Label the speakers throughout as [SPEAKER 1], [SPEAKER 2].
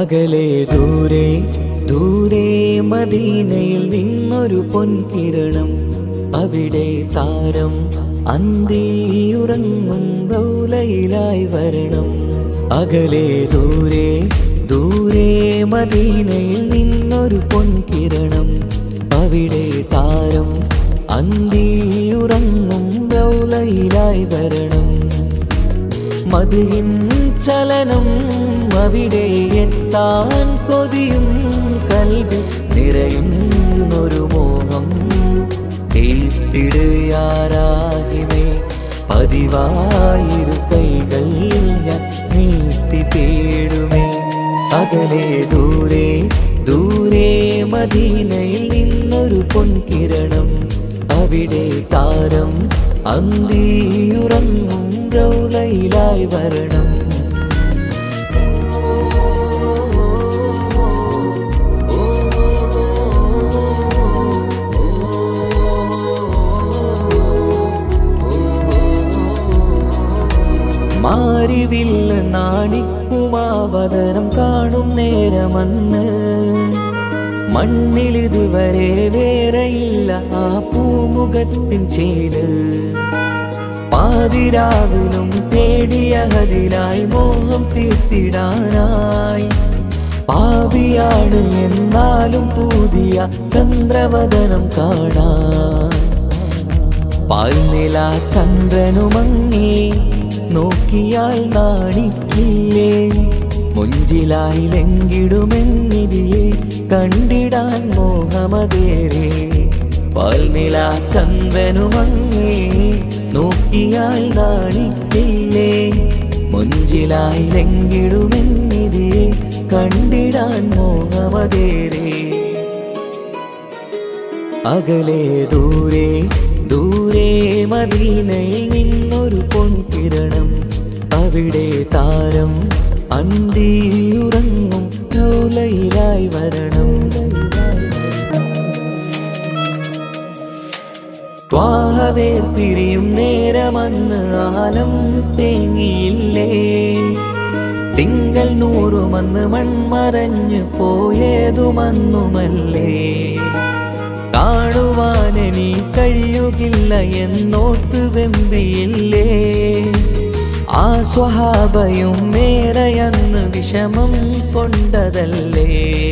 [SPEAKER 1] അകലെ ദൂരെ ദൂരെ മദീനയിൽ നിന്നൊരു പൊൻകിരണം അവിടെ താരം അന്തിയുറങ്ങും റൗലയിലായി വരണം അകലെ ദൂരെ ദൂരെ മദീനയിൽ നിന്നൊരു പൊൻകിരണം അവിടെ താരം അന്തിയുറങ്ങും റൗലയിലായി വരണം മതിയിൻ ചലനം അവിടെ എത്താൻ കൊതിയും കൽവി നിറയും ഒരു മോഹം തീപ്പിടുയാരാകിമേ പതിവായിരു കൈകൾ ഞാൻ നീട്ടി തേടുമേ അകലെ ദൂരെ ദൂരെ മദീനയിൽ നിന്നൊരു പൊൻകിരണം അവിടെ താരം അന്തിയുറങ്ങും റൗലയിലായി വരണം മാരിവില്ല് നാണിക്കുമാവതരം കാണും നേരമന്ന് മണ്ണിലിതുവരെ വേറെയില്ല ആ പൂമുഖത്തിൻ ചേര് പാതിരാവിലും തേടിയ ഹതിലായി മോഹം തീർത്തിടാനായി പാവിയാണ് എന്നാലും പുതിയ ചന്ദ്രവദനം കാണാൻ പാൽനില ചന്ദ്രനുമങ്ങി നോക്കിയാൽ നാണിക്കില്ലേ മുഞ്ചിലായി ലങ്കിടുമെന്നിതിയെ കണ്ടിടാൻ മോഹമതേറെ പാൽനില ചന്ദ്രനുമങ്ങി നോക്കിയാൽ നാണിക്കില്ലേ മുഞ്ചിലായി ലങ്കിടുമെന്നിതിയെ കണ്ടിടാൻ മോഹമതേറെ അകലെ ദൂരെ ദൂരെ മദീനയിൽ നിന്നൊരു പൊൻകിരണം അവിടെ താരം അന്തിയുറങ്ങും ലോലയിലായി വരണം ത്വാഹവേ പിരിയും നേരമന്ന് ആലം തേങ്ങിയില്ലേ തിങ്കൾ നൂറുമന്ന് മൺമറഞ്ഞു പോയതുമന്നുമല്ലേ കാണുവാനെനി കഴിയുകില്ല എന്നോർത്ത് വെമ്പിയില്ലേ ആ സ്വഹാബയും മേറയന്ന് വിഷമം കൊണ്ടതല്ലേ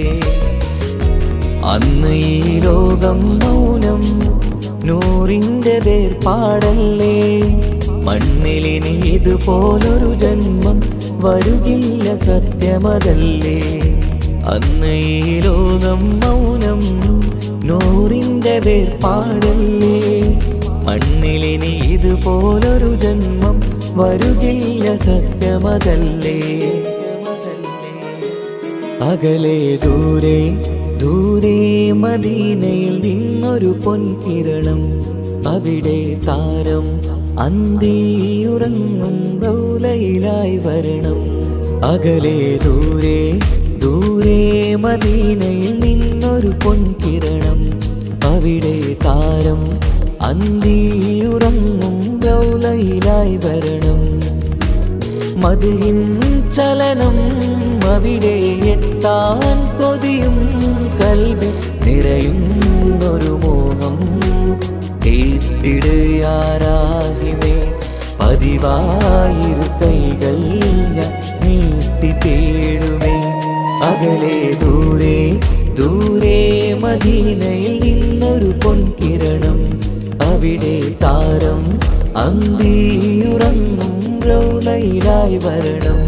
[SPEAKER 1] അന്ന് ഈ ലോകം മൗനം നൂറിൻ്റെ വേർപാടല്ലേ മണ്ണിലിനി ഇതുപോലൊരു ജന്മം വരുകില്ല സത്യമതല്ലേ അന്ന് ഈ ലോകം മൗനം നൂറിൻ്റെ വേർപാടല്ലേ മണ്ണിലിനി ഇതുപോലൊരു ജന്മം വരുകില്ല സത്യമതല്ലേ അകലെ ദൂരെ ദൂരെ മദീനയിൽ നിന്നൊരു പൊൻകിരണം അവിടെ താരം അന്തിയുറങ്ങും റൗലയിലായി വരണം അകലെ ദൂരെ ദൂരെ മദീനയിൽ നിന്നൊരു പൊൻകിരണം അവിടെ താരം അന്തിയുറങ്ങും റൗലയിലായി വരണം മതിയിൻ ചലനം അവിടെ എത്താൻ കൊതിയും കൽവി നിറയും ഒരു മോഹം കേട്ടിടുയാരാകിമേ പതിവായിരു കൈകൾ ഞാൻ നീട്ടി തേടുമേ അകലെ ദൂരെ ദൂരെ മദീനയിൽ നിന്നൊരു പൊൻകിരണം അവിടെ താരം അന്തിയുറങ്ങും റൗലയിലായി വരണം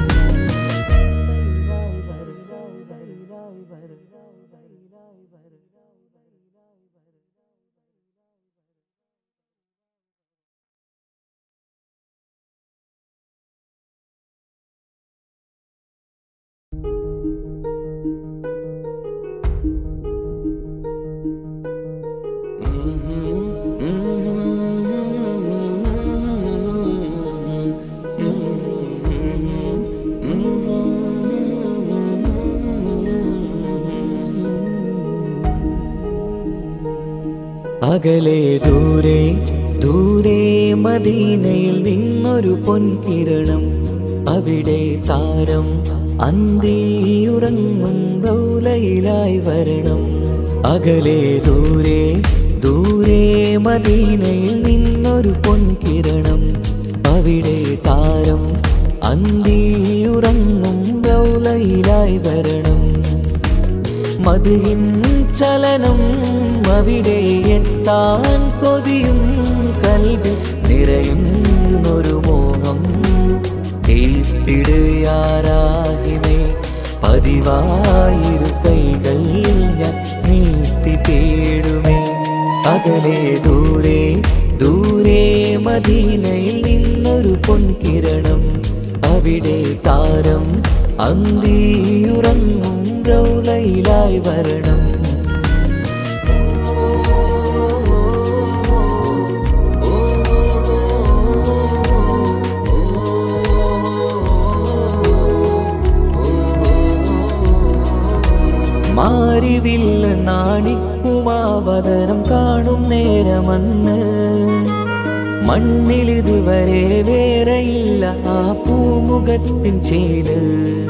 [SPEAKER 1] അകലെ ദൂരെ ദൂരെ മദീനയിൽ നിന്നൊരു പൊൻകിരണം അവിടെ താരം അന്തിയുറങ്ങും റൗലയിലായി വരണം അകലെ ദൂരെ ദൂരെ മദീനയിൽ നിന്നൊരു പൊൻകിരണം അവിടെ താരം അന്തിയുറങ്ങും റൗലയിലായി വരണം മതിയിൻ ചലനം അവിടെ എത്താൻ കൊതിയും കൽവി നിറയുന്നൊരു മോഹം കേട്ടിടുയാരാഹിമേ പതിവായിരു കൈകൾ ഞാൻ നീട്ടി തേടുമേ അകലെ ദൂരെ ദൂരെ മദീനയിൽ നിന്നൊരു പൊൻകിരണം അവിടെ താരം അന്തിയുറങ്ങും റൗലയിലായി വരണം മാറിവില്ല നാണിക്കുമാവതരം കാണും നേരമന്ന് മണ്ണിലിതുവരെ വേറെയില്ല ആ പൂമുഖത്തിൻ ചേര്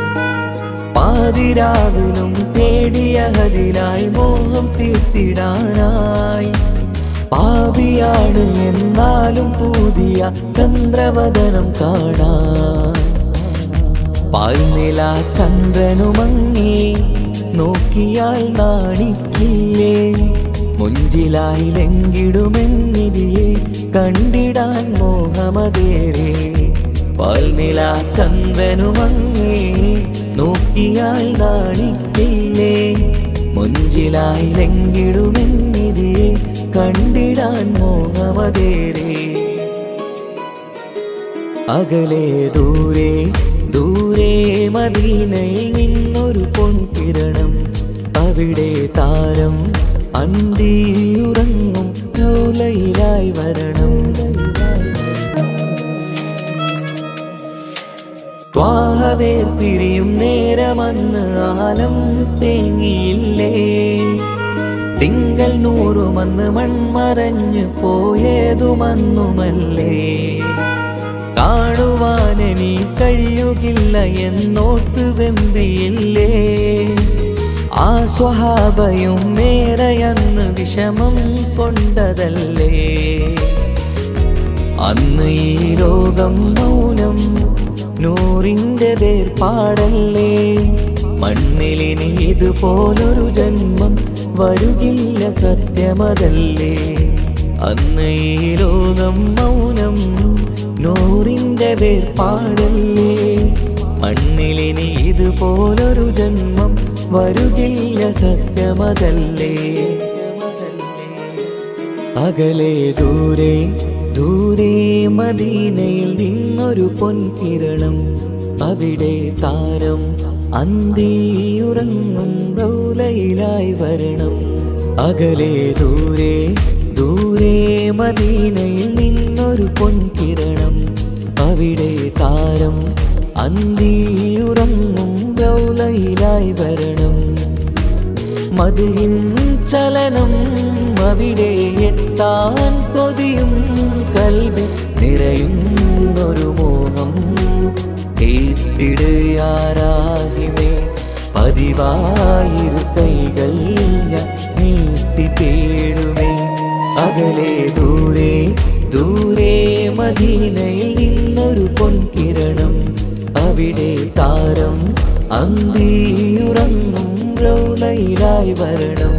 [SPEAKER 1] പാതിരാവിലും തേടിയ ഹതിലായി മോഹം തീർത്തിടാനായി പാപിയാണ് എന്നാലും പുതിയ ചന്ദ്രവദനം കാണാൻ പാൽനില ചന്ദ്രനുമങ്ങി നോക്കിയാൽ നാണിക്കില്ലേ മുഞ്ചിലായി ലങ്കിടുമെന്നിതിയെ കണ്ടിടാൻ മോഹമതേരെ പാൽനില ചന്ദ്രനുമങ്ങി നോക്കിയാൽ നാണിക്കില്ലേ മുഞ്ചിലായി ലങ്കിടുമെന്നിതിയെ കണ്ടിടാൻ മോഹമതേരേ അകലെ ദൂരെ ദൂരെ മദീനയിൽ നിന്നൊരു പൊൻകിരണം അവിടെ താരം അന്തിയുറങ്ങും ലോലയിലായി വരണം ത്വാഹവേ പിരിയും നേരമന്ന് ആലം തേങ്ങിയില്ലേ തിങ്കൾ നൂറുമന്ന് മൺമറഞ്ഞു പോയതുമന്നുമല്ലേ കാണുവാനെനി കഴിയുകില്ല എന്നോർത്ത് വെമ്പിയില്ലേ ആ സ്വഹാബയും മേറയന്ന് വിഷമം കൊണ്ടതല്ലേ അന്ന് ഈ ലോകം മൗനം നൂറിൻ്റെ വേർപാടല്ലേ മണ്ണിലിനി ഇതുപോലൊരു ജന്മം വരുകില്ല സത്യമതല്ലേ അന്ന് ഈ ലോകം മൗനം നൂറിൻ്റെ വേർപാടല്ലേ മണ്ണിലിനി ഇതുപോലൊരു ജന്മം വരുകില്ല സത്യമതല്ലേ അകലെ ദൂരെ ദൂരെ മദീനയിൽ നിന്നൊരു പൊൻകിരണം അവിടെ താരം അന്തിയുറങ്ങും റൗലയിലായി വരണം അകലെ ദൂരെ ദൂരെ മദീനയിൽ നിന്നൊരു പൊൻകിരണം അവിടെ താരം അന്തിയുറങ്ങും റൗലയിലായി വരണം മതിയിൻ ചലനം അവിടെ എത്താൻ കൊതിയും കൽവി നിറയുന്നൊരു മോഹം കേട്ടിടുയാരാഹിമേ പതിവായിരു കൈകൾ ഞാൻ നീട്ടി തേടുമേ അകലെ ദൂരെ ദൂരെ മദീനയിൽ നിന്നൊരു പൊൻകിരണം അവിടെ താരം അന്തിയുറങ്ങും റൗലയിലായി വരണം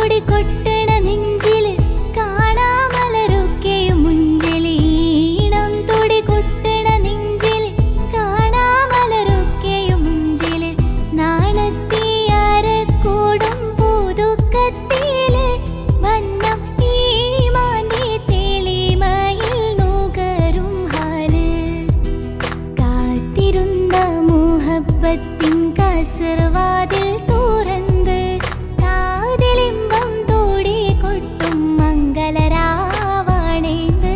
[SPEAKER 2] തുടി കൊട്ടണ നെഞ്ചില് കാണാമലരൊക്കെയും മുഞ്ചില് ഈണം തുടി കൊട്ടണ നെഞ്ചില് കാണാമലരൊക്കെയും മുഞ്ചില് നാണത്തിയാരക്കൂടും പുതുക്കത്തില് വന്നം ഈ മാന്തി തെളിമയിൽ നുകരും ഹാല് കാത്തിരുന്ന മുഹബത്തിൻ കസർവാതിൽ തുറന്ന് കാതിലിമ്പം തോടി കൊട്ടും മംഗളരാവാണേന്ത്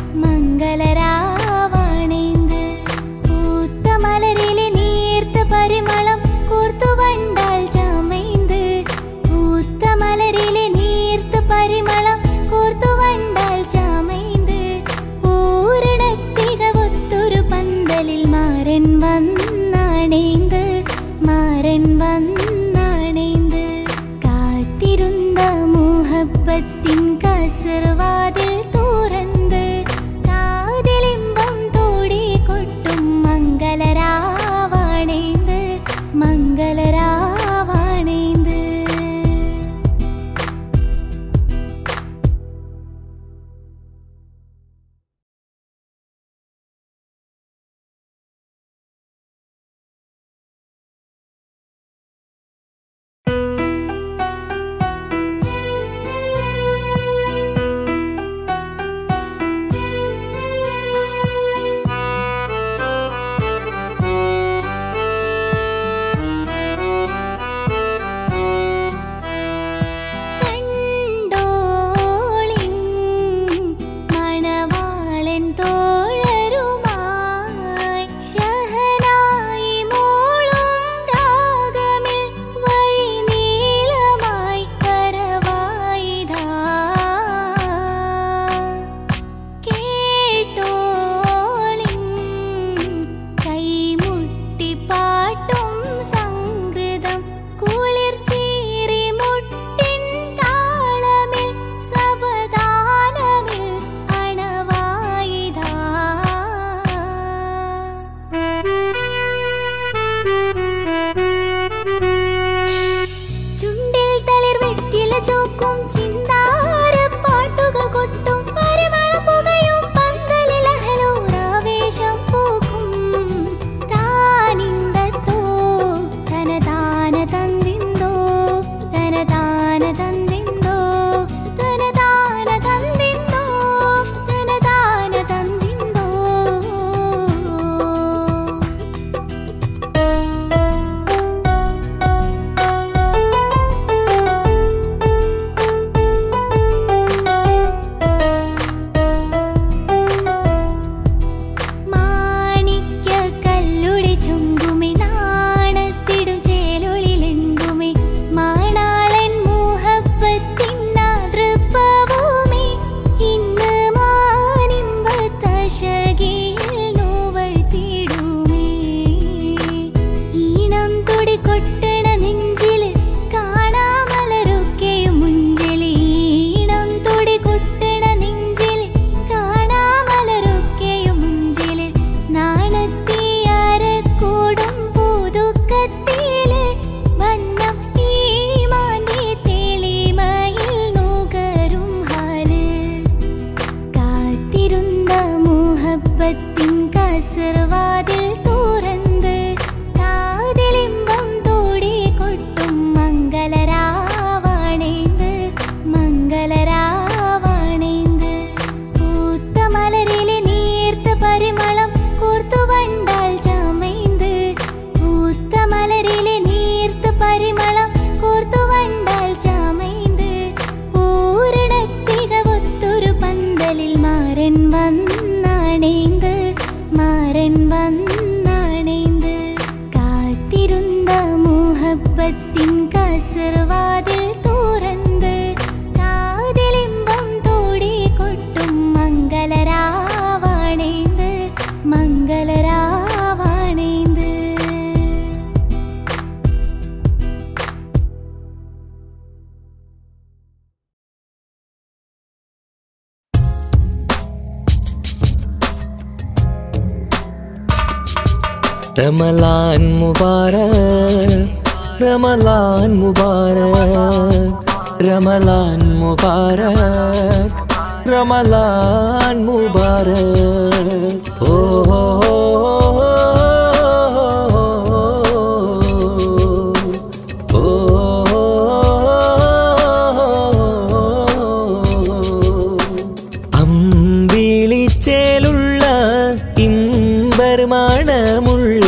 [SPEAKER 2] മംഗളരാവാണേന്ത് പൂത്ത മലരിലെ നീർത്ത പരിമളം കൂർത്തു വണ്ടാൽ ചമൈന്ത് പൂത്ത മലരിലെ നീർത്ത പരിമളം കൂർത്തു വണ്ടാൽ ചമൈന്ത് പൂരണത്തികവൊത്തൊരു പന്തലിൽ മാരൻ വന്നാണേന്ത് മാരൻ വന്നാണേന്ത് കാത്തിരുന്ന മുഹബത്തിൻ കസർവാതിൽ തുറന്ന് കാതിലിമ്പം തോടി കൊട്ടും മംഗളരാവാണേന്ത് മംഗളരാവാണേന്ത് കണ്ടോളിൻ മണവാളൻ തോഴരുമായി ശഹനായി മൂളും രാഗമിൽ വഴി നീളമായി കരവായിതാ കേട്ടോളിൻ കൈമുട്ടി പാട്ടും സംഗൃതം കുളിർ ചീറി മുട്ടിൻ താളമിൽ സവധാനമിൽ അണവായിതാ ചുണ്ടിൽ തളിർ വെറ്റില ചോക്കും ചിന്താര പാട്ടുകൾ കൊട്ടും പരിമളം പുകയും പന്തലിൽ അഹലോരാവേശം പൂക്കും താനിന്തത്തോ തനതാന തന്തിന്തോ തനതാന തന്തിന്തോ തനതാന തന്തിന്തോ തനതാന തന്തിന്തോ മാണിക്യ കല്ലുടി ചുങ്കുമി നാണത്തിടും ചേലൊളിലെങ്കുമി മാണാളൻ മോഹപ്പത്തിൻ നൃപ്പഭൂമി ഇന്ന് മാനിമ്പത്തശകിയിൽ നോവഴ്ത്തിടുമേ ഈണം തുടി കൊട്ടണ നെഞ്ചില് കാണാമലരൊക്കെയും മുഞ്ചില് ഈണം തുടി കൊട്ടണ നെഞ്ചില് കാണാമലരൊക്കെയും മുഞ്ചില് നാണത്തിയാരക്കൂടും പുതുക്കത്തില് വന്നം ഈ മാന്തി തെളിമയിൽ നുകരും ഹാല് കാത്തിരുന്ന മുഹബത്തിൻ കസർവാതിൽ തുറന്ന് കാതിലിമ്പം തോടി കൊട്ടും മംഗളരാവാണേന്ത് മംഗളരാവാണേന്ത് പൂത്ത മലരിലെ നീർത്ത പരിമളം കൂർത്തു വണ്ടാൽ ചമൈന്ത് പൂത്ത മലരിലെ നീർത്ത പരിമളം കൂർത്തു വണ്ടാൽ ചമൈന്ത് പൂരണത്തികവൊത്തൊരു പന്തലിൽ മാരൻ വന്നാണേന്ത് മാരൻ വന്നാണേന്ത് കാത്തിരുന്ന മുഹബത്തിൻ കസർവാതിൽ തുറന്ന് കാതിലിമ്പം തോടി കൊട്ടും മംഗളരാവാണേന്ത് മംഗളരാവാണേന്ത്
[SPEAKER 1] റമലാൻ മുബാരക് റമലാൻ മുബാരക് റമലാൻ മുബാരക് റമലാൻ മുബാരക് ഓ അമ്പിളിച്ചേലുള്ള ഇമ്പർമാണമുള്ള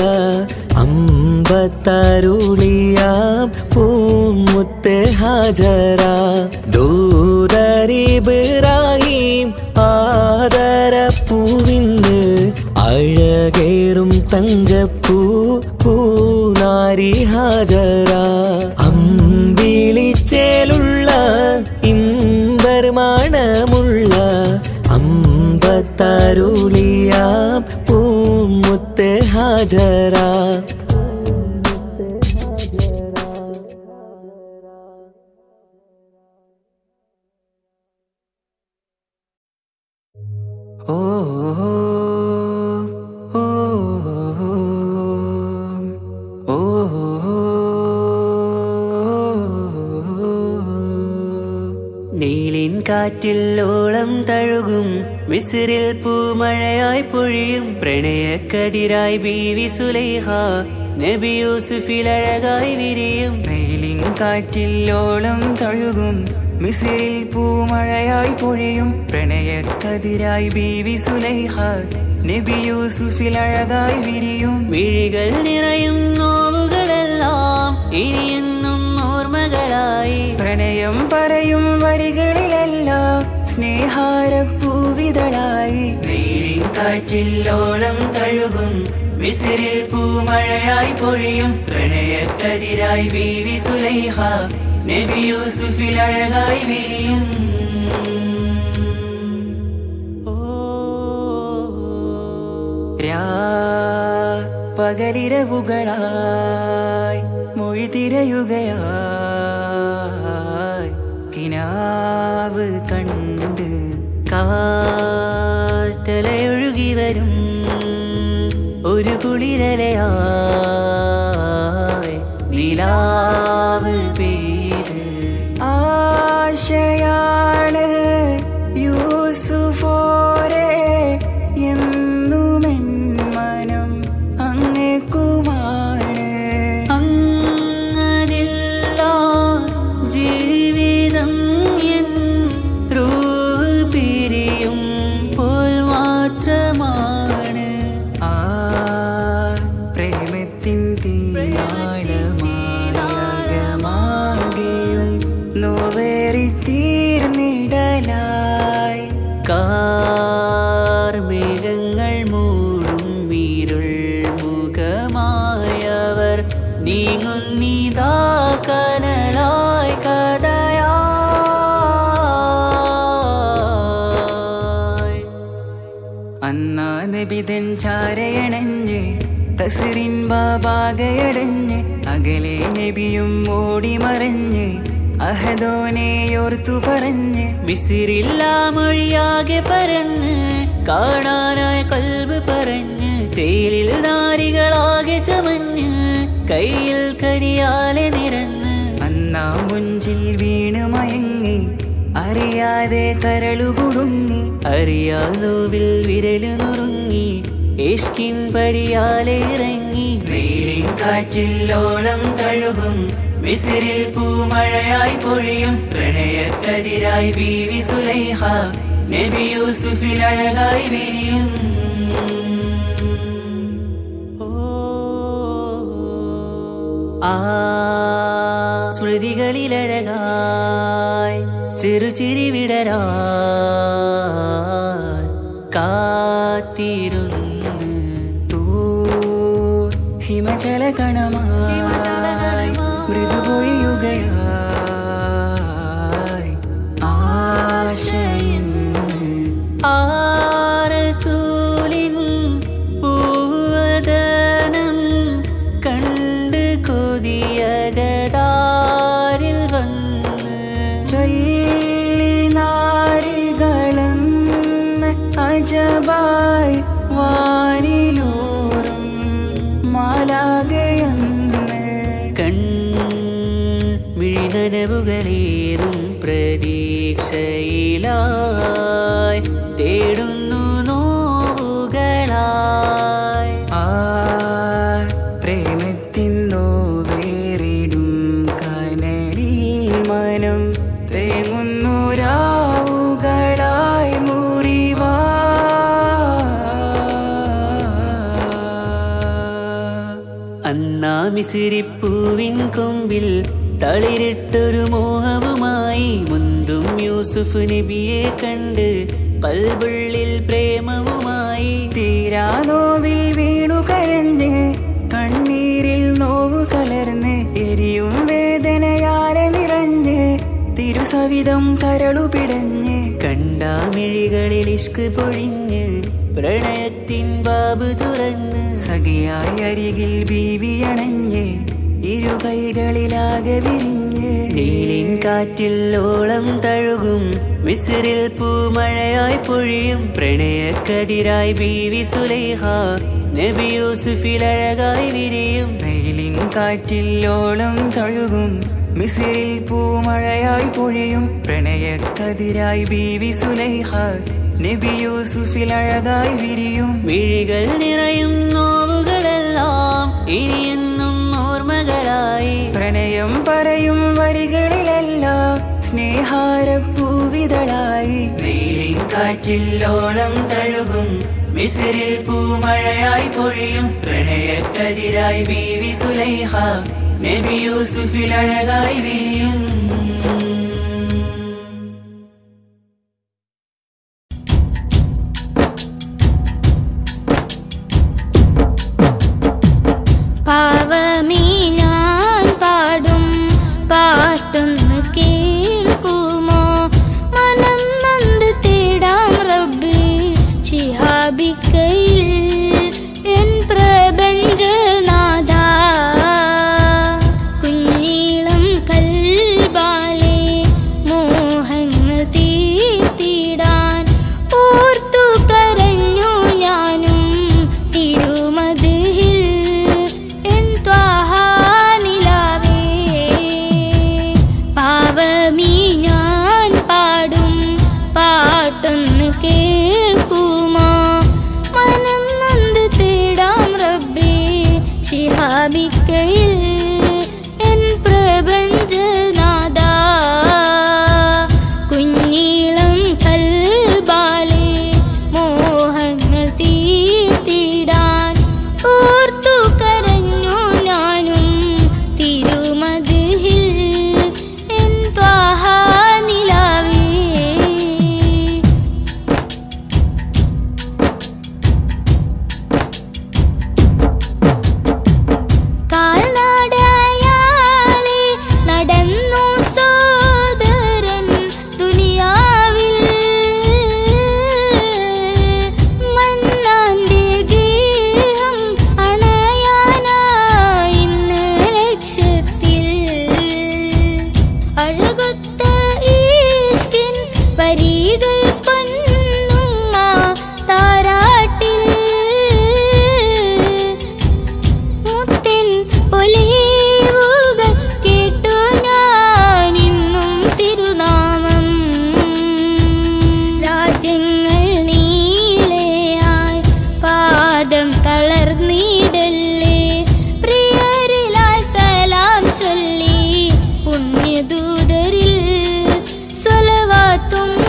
[SPEAKER 1] അമ്പത്തരുളിയാം പൂമുത്ത് ഹാജര ദൂതരിബ്രാഹിം ആദരപ്പൂവിന്ന് അഴകേറും തങ്കപ്പൂ പൂനാരി ഹാജര അമ്പിളിച്ചേലുള്ള ഇമ്പർമാണമുള്ള അമ്പത്തരുളിയാം പൂമുത്ത് ഹാജര
[SPEAKER 3] ഓ ഓ ഓ നീലിൻ കാറ്റിൽ ഓളം തഴുകും മിസിറിൽ പൂമഴയായി പൊഴിയും പ്രണയക്കതിരായി ബീവി സുലൈഹ നബി യൂസുഫിൽ അഴകായി വിരിയും നീലിൻ കാറ്റിൽ ഓളം തഴുകും മിസിറിൽ പൂമഴയായി പൊഴിയും പ്രണയക്കതിരായി ബീവി സുലൈഹ നബി യൂസുഫിൽ അഴകായി വിരിയും മിഴികൾ നിറയും നോവുകളെല്ലാം ഇനിയെന്നും ഓർമ്മകളായി പ്രണയം പറയും വരികളിലെല്ലാം സ്നേഹാരപ്പൂവിതളായി നീരിൻ കാറ്റില്ലോളം തഴുകും വിസിരിൽ പൂമഴയായി പൊഴിയും പ്രണയക്കതിരായി ബീവി സുലൈഹ നബി യൂസുഫിൽ അഴകായി വിരിയും രാ പകലിരവുകളായി മൊഴി തിരയുകയായി കിനാവ് കണ്ട് കാറ്റലയൊഴുകി വരും ഒരു കുളിരലയായി നിലാവ് പെയ്ത് ആശയാണ് യൂസുഫോരെ എന്നുമെൻ മനം അങ്ങേക്കുമാണ് അങ്ങനില്ല ജീവിതം എൻ റൂഹ് പിരിയും പോൽ മാത്രമാണ് ആ പ്രേമത്തിൻ തീരാളമാകമാകെയും നോവേറി തീർന്നിടലായി കാർമേഘങ്ങൾ മൂടും വീരുൾ മുഖമായവർ നീങ്ങുന്നിതാ കനലായി കഥയായി അന്നാ നബിതൻ ചാരയണഞ്ഞ് തസറിൻ ബാബാകയടഞ്ഞ് അകലെ നബിയും ഓടി മറഞ്ഞ് അഹദോനെയോർത്തു പറഞ്ഞ് വിസിറില്ല മൊഴിയാകെ പരന്ന് കാണാനായ കൽബ് പറഞ്ഞ് ചേലിൽ നാരികളാകെ ചമഞ്ഞ് കയ്യിൽ കരിയാലെ നിരന്ന് അന്നാ മുഞ്ചിൽ വീണ് മയങ്ങി അറിയാതെ കരളുകുടുങ്ങി അറിയാലോവിൽ വിരലു നുറുങ്ങി ഇഷ്കിൻ പടിയാലെ ഇറങ്ങി വെയിലിൻ കാറ്റില്ലോളം തഴുകും വിസിരിൽ പൂമഴയായി പൊഴിയും പ്രണയക്കതിരായി ബീവി സുലൈഹ നബി യൂസുഫിൽ അഴകായി വിരിയും ആ സ്മൃതികളിലഴകായി ചെറുചിരി വിടരാ കാത്തിരുന്ന് തൂ ഹിമചല കണമായി മൃദുപൊഴിയുകയായി ആശയിന്ന് ആരസൂലിൻ പൂവദനം കണ്ട് കൊതിയകതാരിൽ വന്ന് ചൊല്ലി നാരികളെന്ന് അജബായി വാനിലൂറും മാലാകയെന്ന് കൺ മിഴിനനവുകളേറും തേങ്ങുന്നു രാവുകളായി മുറിവാ
[SPEAKER 4] അന്നാ മിസിരിപ്പൂവിൻ കൊമ്പിൽ തളിരിട്ടൊരു മോഹവുമായി മുന്തും യൂസുഫ് നബിയെ കണ്ട് കൽബുള്ളിൽ പ്രേമവുമായി
[SPEAKER 3] തീരാ നോവിൽ വീണു കരഞ്ഞ് കണ്ണീരിൽ നോവ് കലർന്ന് എരിയും വേദനയാലെ നിറഞ്ഞ് തിരുസവിധം കരളു പിടഞ്ഞ്
[SPEAKER 4] കണ്ടാമിഴികളിൽ ഇഷ്ക് പൊഴിഞ്ഞ് പ്രണയത്തിൻ ബാബ് തുറന്ന്
[SPEAKER 3] സഖിയായി അരികിൽ ബീവി അണഞ്ഞ് ഇരു കൈകളിലാകെ വിരിഞ്ഞ്
[SPEAKER 4] നീലിൻ കാറ്റിൽ ഓളം തഴുകും മിസിറിൽ പൂമഴയായി പൊഴിയും പ്രണയക്കതിരായി ബീവി സുലൈഹ നബി യൂസുഫിൽ അഴകായി വിരിയും
[SPEAKER 3] വെയിലിൻ കാറ്റിൽ ഓളം തഴുകും മിസിറിൽ പൂമഴയായി പൊഴിയും പ്രണയക്കതിരായി ബീവി സുലൈഹ നബി യൂസുഫിൽ അഴകായി വിരിയും
[SPEAKER 4] മിഴികൾ നിറയും നോവുകളെല്ലാം ഇനിയെന്നും ഓർമ്മകളായി
[SPEAKER 3] പ്രണയം പറയും വരികളിലെല്ലാം സ്നേഹാരപ്പൂവിതളായി
[SPEAKER 4] വെയിലിൻ കാറ്റിൽ ഓളം തഴുകും മിസിറിൽ പൂമഴയായി പൊഴിയും പ്രണയക്കതിരായി ബീവി സുലൈഹ നബി യൂസുഫിൽ അഴകായി വിരിയും
[SPEAKER 2] പാവമീ ഞാൻ പാടും പാട്ടൊന്ന് കേൾക്കുമോ മനം നന്ദ് തേടാം റബ്ബി ശിഹാബിക്കയിൽ എൻ പ്രപഞ്ചനാഥ കുഞ്ഞീളം കൽബാലെ മോഹങ്ങൾ തീർത്തിടാൻ ഓർത്തു കരഞ്ഞു ഞാനും തിരുമതിൽ എൻ ത്വാഹാനിലാവേ പാവമീ ഞാൻ പാടും പാട്ടൊന്ന് കേൾക്കുമോ മനം നന്ദ് തേടാം റബ്ബേ ശിഹാബിക്കയിൽ എൻ പ്രപഞ്ചനാഥ കുഞ്ഞീളം കൽബാലെ മോഹങ്ങൾ തീർത്തിടാൻ ഓർത്തു കരഞ്ഞു ഞാനും തിരുമതിൽ എൻ ത്വാഹാനിലാവേ കാൽനടയാലെ നടന്നു സോദരൻ ദുനിയാവിൽ മന്നാന്റെ ഗേഹം അണയാനായി ഇന്ന് ലക്ഷ്യത്തിൽ അഴകൊത്ത ഈഷ്കിൻ വരികൾ പൊന്നുമ്മ താരാട്ടിൽ മുത്തിൻ പൊലിവുകൾ കേട്ടു ഞാൻ ഇന്നും തിരുനാമം രാജ്യങ്ങൾ നീളയായി പാദം തളർന്നിടല്ലേ പ്രിയരിലായി സലാം ചൊല്ലി പുണ്യദൂതരിൽ സ്വലവാത്തും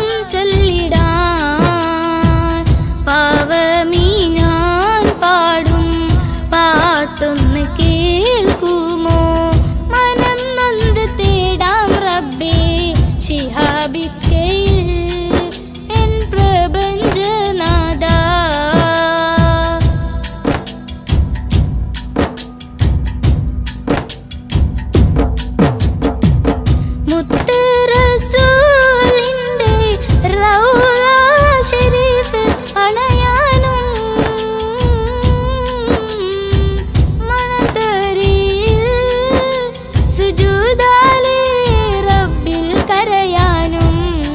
[SPEAKER 2] ചൊല്ലിടാൻ പാവമീ ഞാൻ പാടും പാട്ടൊന്ന് കേൾക്കുമോ മനം നൊന്ത് തേടാം റബ്ബേ ശിഹാബിക്കയിൽ എൻ പ്രപഞ്ചനാഥ മുത്ത് റസൂലിന്റെ റൗള ശരീഫ് അണയാനും മണത്തരിയിൽ സുജൂദാലെ റബ്ബിൽ കരയാനും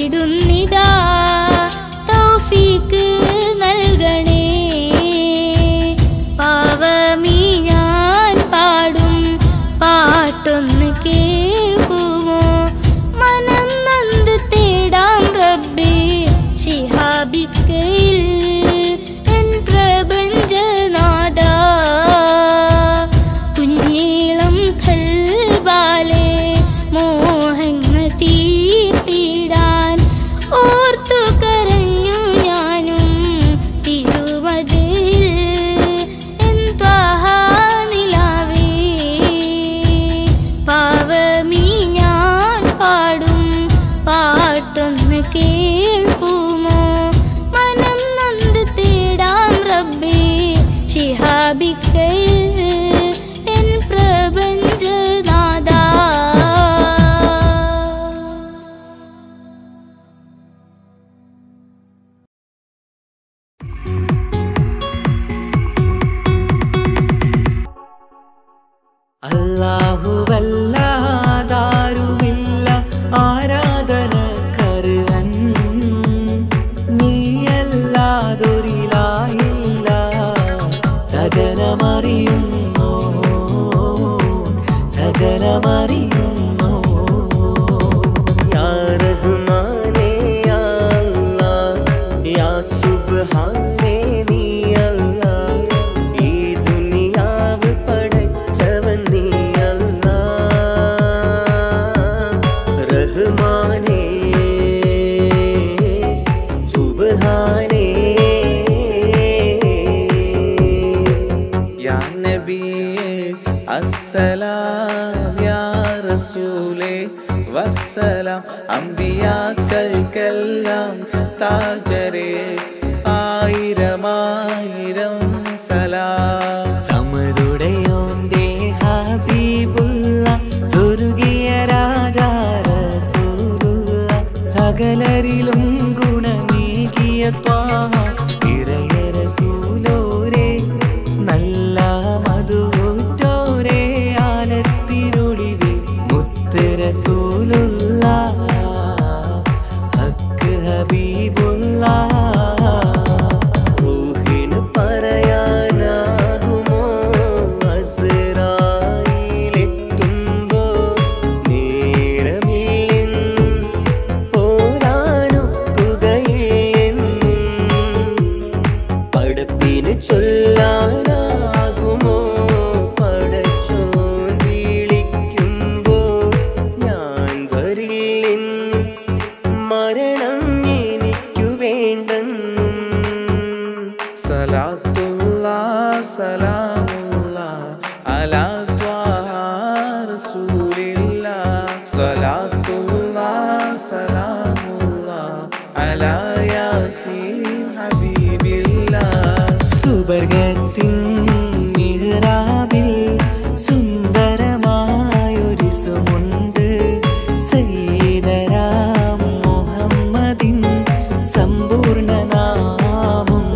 [SPEAKER 2] തേടുന്നിതാ തൗഫീക്ക് നൽകണേ പാവമീ ഞാൻ പാടും പാട്ടൊന്ന് കേൾക്കുമോ മനം നന്ദു തേടാം റബ്ബേ ശിഹാബിക്കയിൽ എൻ പ്രപഞ്ചനാഥ കുഞ്ഞീളം കൽബാലെ മോഹങ്ങൾ തീർത്തിടാൻ ഓർത്തു കരഞ്ഞു ഞാനും തിരുവതിൽ എൻ ത്വാഹാനിലാവേ പാവമീ ഞാൻ പാടും പാട്ടൊന്ന് കേൾക്കുമോ മനം നന്ദു തേടാം റബ്ബേ ശിഹാബിക്കയിൽ എൻ പ്രപഞ്ചനാഥാ
[SPEAKER 1] അല്ലാഹുവല്ലാതാരുമില്ല ആരാധന കരുവൻ നീയല്ലാതൊരിലായില്ല സകലമറിയുന്നു സകലമറിയുന്നു യാ റഹ്മാനേ യാ അല്ലാഹ് യാ സുബ്ഹാനേ നീ അല്ലാഹ് ഈ ദുനിയാവ് പടച്ചവൻ നീ അല്ലാഹ് റഹ്മാനേ സുബ്ഹാനേ
[SPEAKER 5] യാ നബിയേ അസ്സലാം യാ റസൂലേ വസ്സലാം അമ്പിയാക്കൾക്കെല്ലാം താജരേ ആയിരമായിരം സലാം
[SPEAKER 1] സമതുടയോന്റെ ഹബീബുള്ള സ്വർഗീയ രാജാ റസൂലുള്ള സകലരിലും ഗുണമേകിയ ത്വാഹ ഇറയ റസൂലോരേ നല്ല മധുറ്റോരേ ആലത്തിനൊളിവേ മുത്ത് റസൂലുള്ള ഹക്ക് ഹബീബുള്ള റൂഹിന് പറയാനാകുമോ അസ്രായിലെത്തുമ്പോ നേരമില്ലെന്നും പോരാനൊക്കുകയില്ലെന്നും പടപ്പിന് ചൊല്ലാനാകുമോ പടച്ചോൻ വിളിക്കുമ്പോൾ ഞാൻ വരില്ലെന്ന് മരണം എനിക്കു വേണ്ടെന്നും
[SPEAKER 5] സലാത്തുള്ള സലാമുള്ള അലാ ത്വാഹ റസൂലില്ല സലാത്തുള്ള സലാമുള്ള അലാ യാസീൻ ഹബീബില്ല
[SPEAKER 1] സുബർഗത്തിൻ മിഹ്റാബിൽ സുന്ദരമായൊരു സുമുണ്ട് സയ്യിദരാം മുഹമ്മദിൻ സമ്പൂർണ്ണ നാമം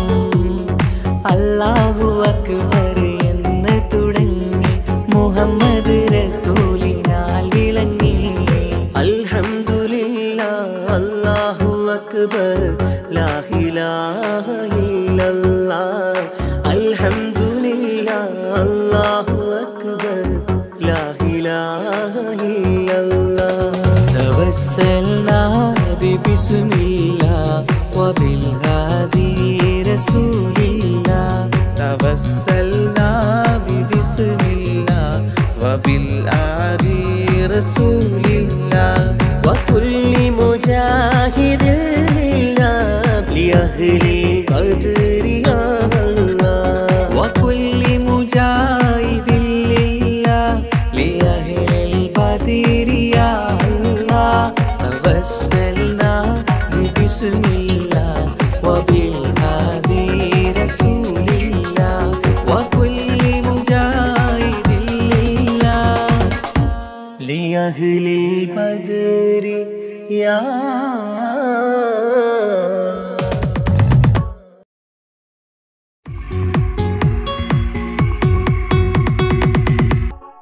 [SPEAKER 1] അല്ലാഹു അക്ബർ എന്ന് തുടങ്ങി മുഹമ്മദ് റസൂലിനാൽ വിളങ്ങി അൽഹംദുലില്ലാ അല്ലാഹു അക്ബർ ലാ ഇലാഹ ഇല്ലല്ലാഹ് അൽഹംദുലില്ലാ അല്ലാഹു അക്ബർ ലാ ഇലാഹ ഇല്ലല്ലാഹ് توسلنا ببسم الله وبالهادي رسول الله
[SPEAKER 5] توسلنا ببسم الله وبالآدي رسول الله
[SPEAKER 1] وكل مجاهد لله لأهل القدر يا الله وكل مجاهد لله لأهل البدر يا الله توسلنا ببسم الله وبالهادي رسول الله وكل مجاهد لله لأهل البدر يا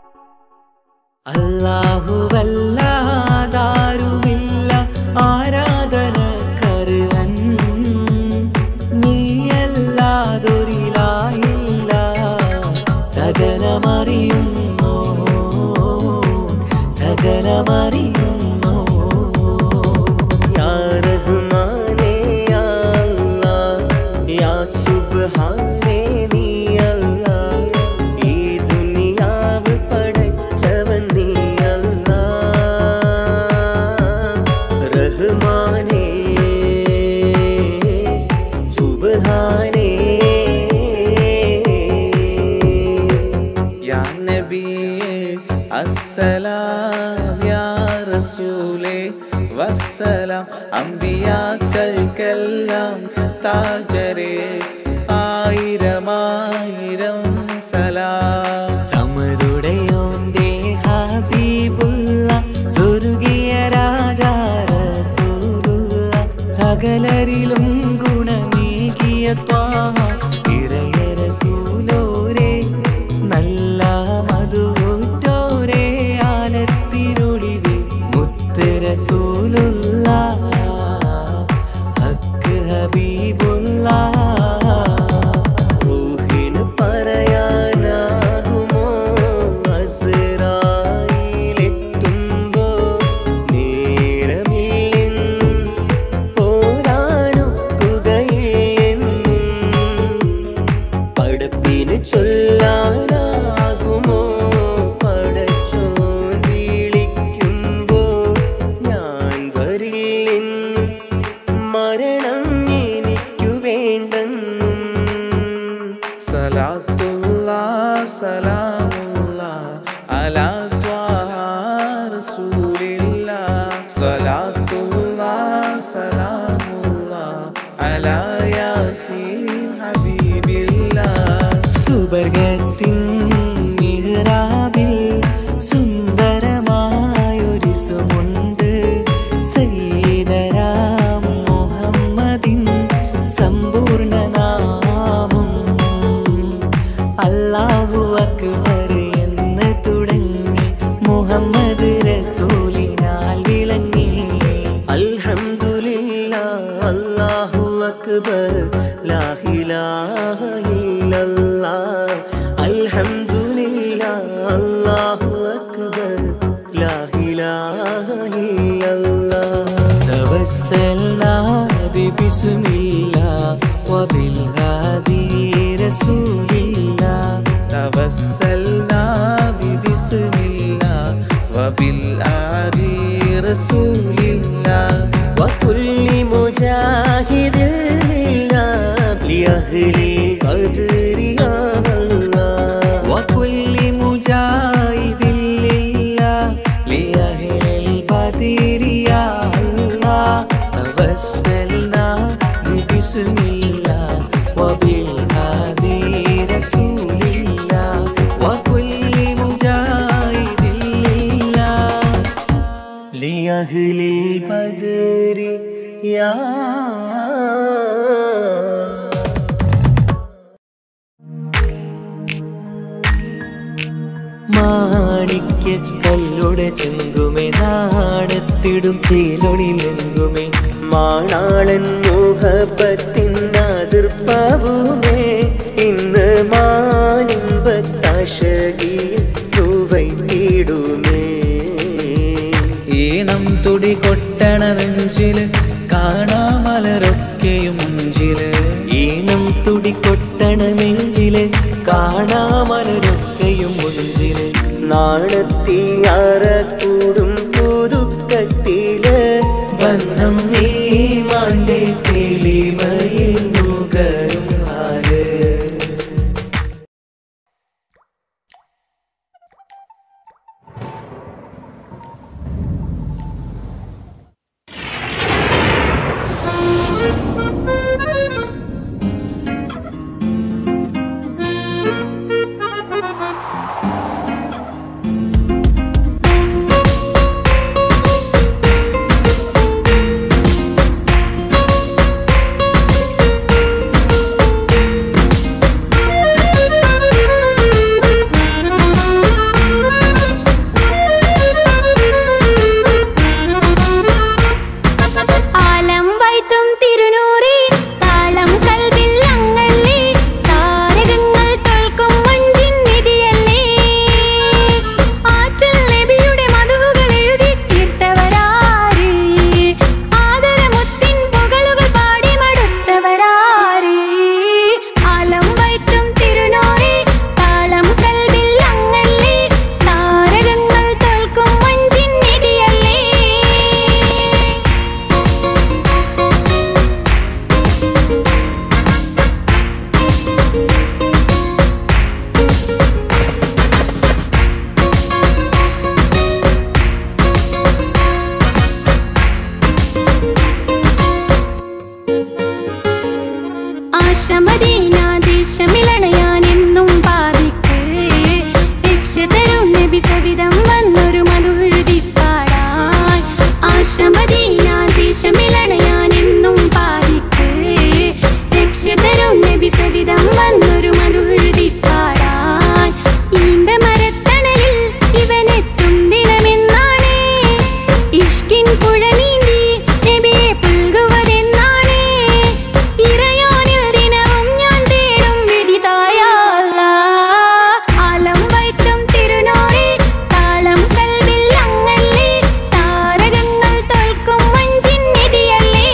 [SPEAKER 1] അല്ലാഹുവല്ലാതാരുമില്ല ആരാ സുബ്ഹാനേ നീ അല്ലാ ഈ ദുനിയാവ് പടച്ചവൻ നീ അല്ലാ റഹ്മാനേ സുബ്ഹാനേ
[SPEAKER 5] യാ നബിയേ അസ്സലാം യാ റസൂലേ വസ്സലാം അമ്പിയാക്കൾക്കെല്ലാം താജരേ ആയിരമായിരം സലാം
[SPEAKER 1] സമരുടയോന്റെ ഹബീബുള്ള സ്വർഗീയ രാജാ റസൂലുള്ള സകലരിലും ഗുണമേകിയ ത്വാഹ ഇറയ റസൂലോരേ നല്ല മധുറ്റോരേ ആലത്തിനൊളിവേ മുത്ത് റസൂലുള്ള ഹക്ക് ഹബീബുള്ള റൂഹിന് പറയാനാകുമോ അസ്രായിലെത്തുമ്പോ നേരമില്ലെന്നും പോരാനൊക്കുകയില്ലെന്നും പടപ്പിന് ചൊല്ലാനാകുമോ പടച്ചോൻ വിളിക്കുമ്പോൾ ഞാൻ വരില്ലെന്നും മരണം എനിക്കു വേണ്ടെന്നും
[SPEAKER 5] സലാത്തുള്ള സലാമുള്ള അലാ ത്വാഹ റസൂലില്ല സലാത്തുള്ള സലാമുള്ള അലാ യാസീൻ ഹബീബില്ല
[SPEAKER 1] സുബർഗത്തിൻ മിഹ്റാബിൽ സുന്ദരമായൊരു സുമുണ്ട് സയ്യിദരാം മുഹമ്മദിൻ സമ്പൂർണ്ണ നാമം അല്ലാഹു അക്ബർ എന്ന് തുടങ്ങി മുഹമ്മദ് റസൂലിനാൽ വിളങ്ങി അൽഹംദുലില്ലാ അല്ലാഹു അക്ബർ ലാ ഇലാഹ ഇല്ലല്ലാഹ് അൽഹംദുലില്ലാ അല്ലാഹു അക്ബർ ലാ ഇലാഹ ഇല്ലല്ലാഹ് توسلنا ببسم الله وبالهادي رسول الله
[SPEAKER 5] توسلنا ببسم الله وبالآدي رسول الله
[SPEAKER 1] وكل مجاهد لله لأهل القدر يا الله وكل مجاهد لله لأهل البدر يا الله توسلنا ببسم الله وبالهادي رسول الله وكل مجاهد لله لأهل البدر يا മാണിക്യക്കല്ലുടെ ചെങ്കുമേ നാടത്തിടും ചേലൊളിലെങ്കുമേ മാണാളൻ മോഹപ്പത്തിൻ അതിർപ്പാവുമേ ഇന്ന് മാനിമ്പത്താശകിയിൽ തൂവൈത്തിടുമേ
[SPEAKER 5] ഈണം തുടി കൊട്ടണ നെഞ്ചില് കാണാമലരൊക്കെയും മുഞ്ചില്
[SPEAKER 1] ഈണം തുടി കൊട്ടണ നെഞ്ചില് കാണാമലരൊക്കെയും മുഞ്ചില് നാണത്തിയാറ കൂടും പുതുക്കത്തില് ബന്ധം നീ മാന്റെ തെളിമയിൽ നുകരും ഹാല്
[SPEAKER 2] Thank you. പുഴ നീന്തി നബിയെ പുൽകുവതെന്നാണ് ഇറയോനിൽ ദിനവും ഞാൻ തേടും വിധിതായ ആലം വൈത്തും തിരുനോറി താളം കൽവിൽ അങ്ങല്ലേ താരകങ്ങൾ തോൽക്കും മഞ്ചിൻ നിധിയല്ലേ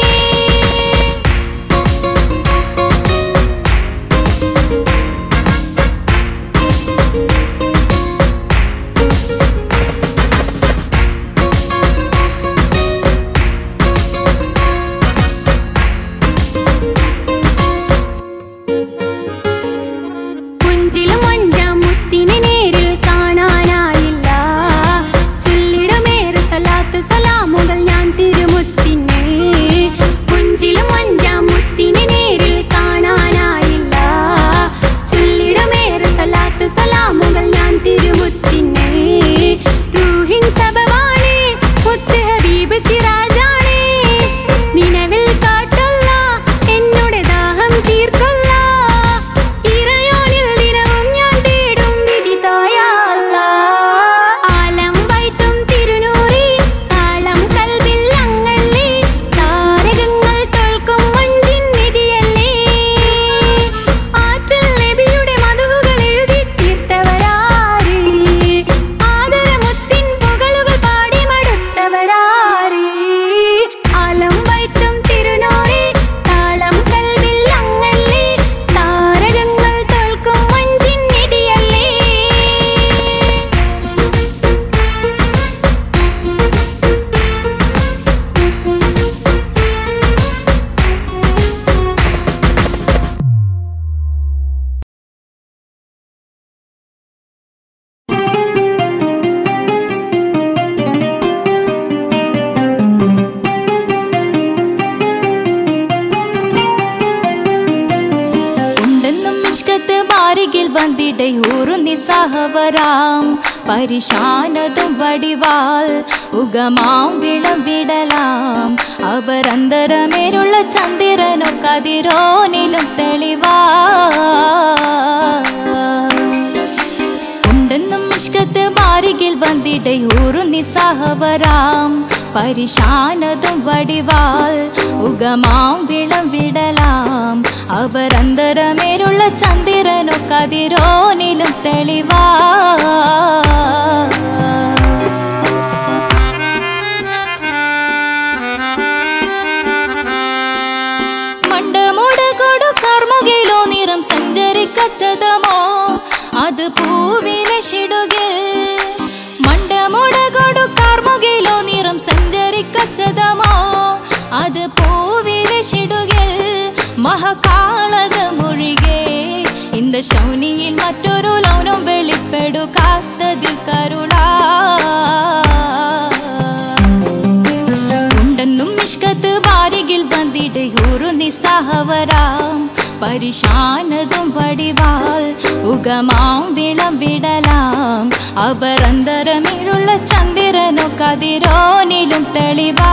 [SPEAKER 2] പുഞ്ചിലും അഞ്ചാം മുത്തിനെ നേരിൽ കാണാനായില്ല ചൊല്ലിടുമേറെ സലാത്ത് സലാമുകൾ ഞാൻ തിരുമുത്തിനെ പുഞ്ചിലും അഞ്ചാം മുത്തിനെ നേരിൽ കാണാനായില്ല ചൊല്ലിടുമേറെ സലാത്ത് സലാമുകൾ ഞാൻ തിരുമുത്തിനെ റൂഹിൻ സബവാണ് മുത്ത് ഹബീബ് സിറാജാണ് നിലവിൽ കാട്ടല്ല എന്നോട് ദാഹം തീർക്കല്ല ഇറയോനിൽ ദിനവും ഞാൻ തേടും വിധിതായ ആലം വൈത്തും തിരുനൂറി താളം കൽവിൽ അങ്ങല്ലേ താരകങ്ങൾ തോൽക്കും മഞ്ചിൻ നിധിയല്ലേ ആറ്റൽ നബിയുടെ മധുകൾ എഴുതി തീർത്തവരാര് ആദരമുത്തിൻ പുകളുകൾ പാടി മടുത്തവരാര് ആലം വൈത്തും തിരുനോറി താളം കൽവിൽ അങ്ങല്ലേ താരകങ്ങൾ തോൽക്കും മഞ്ചിൻ നിധിയല്ലേ
[SPEAKER 6] ഉണ്ടെന്നും ഇഷ്കത്ത് ബാരികിൽ വന്നിട ഊറുന്നി സഹവരാം പരിശാനതും വടിവാൾ ഉഗമാം വിളം വിടലാം അവരന്തരമേലുള്ള ചന്ദ്രനോ കതിരോനിലും തെളിവാ ഉണ്ടെന്നും ഇഷ്കത്ത് ബാരികിൽ വന്നിട ഊറുന്നി സഹവരാം പരിശാനതും വടിവാൾ ഉഗമാം വിളം വിടലാം അവരന്തരമേലുള്ള ചന്ദ്രനോ കതിരോനിലും തെളിവാ മണ്ടമോട് കൊടു കർമുകിലോ നിറം സഞ്ചരിക്കച്ചതമോ അത് പൂവിലെ ഷിടുകിൽ മണ്ടമോട് കൊടു കർമുകിലോ നിറം സഞ്ചരിക്കച്ചതമോ അത് പൂവിലെ ഷിടുകിൽ മഹകാളകമൊഴികെ இந்த ശൗനിയിൽ മറ്റൊരു ലൗനം വെളിപ്പെടു കാത്തതിൽ കരുളാ ഉണ്ടെന്നും ഇഷ്കത്ത് വാരികിൽ വന്നിട്ട് ഒരു നിസ്സഹവരാം പരിശാനതും വടിവാൾ ഉഗമാം വിളം വിടലാം അവരന്തരമിഴുള്ള ചന്ദ്രനോ കതിരോനിലും തെളിവാ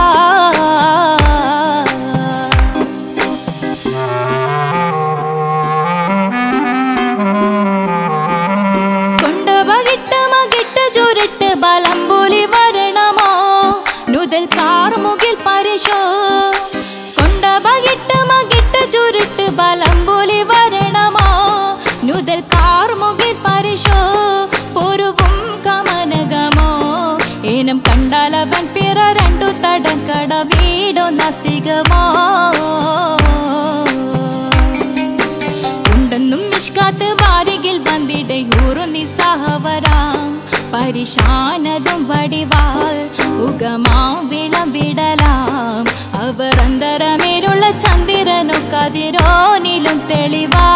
[SPEAKER 6] കൊണ്ടവകിട്ട് മകിട്ട് ചുരുട്ട് ബലം പോലി വരണമോ നുതൽ കാർമുകിൽ പരിശോ കൊണ്ടവകിട്ട് മകിട്ട് ചുരുട്ട് ബലം പോലി വരണമോ നുതൽ കാർമുകിൽ പരിശോ പൊരുവും കമനകമോ ഏനം കണ്ടാലവൻ പിറ രണ്ടു തടം കട വീടോ നസികമോ ഉണ്ടെന്നും നിഷ്കാത്ത് വാരികിൽ വന്നിടയൂറു നിസ്സഹവരാം പരിശാനതും വടിവാൾ ഉഗമാം വിളം വിടലാം അവർ അന്തരമേലുള്ള ചന്ദ്രനു കതിരോനിലും തെളിവാ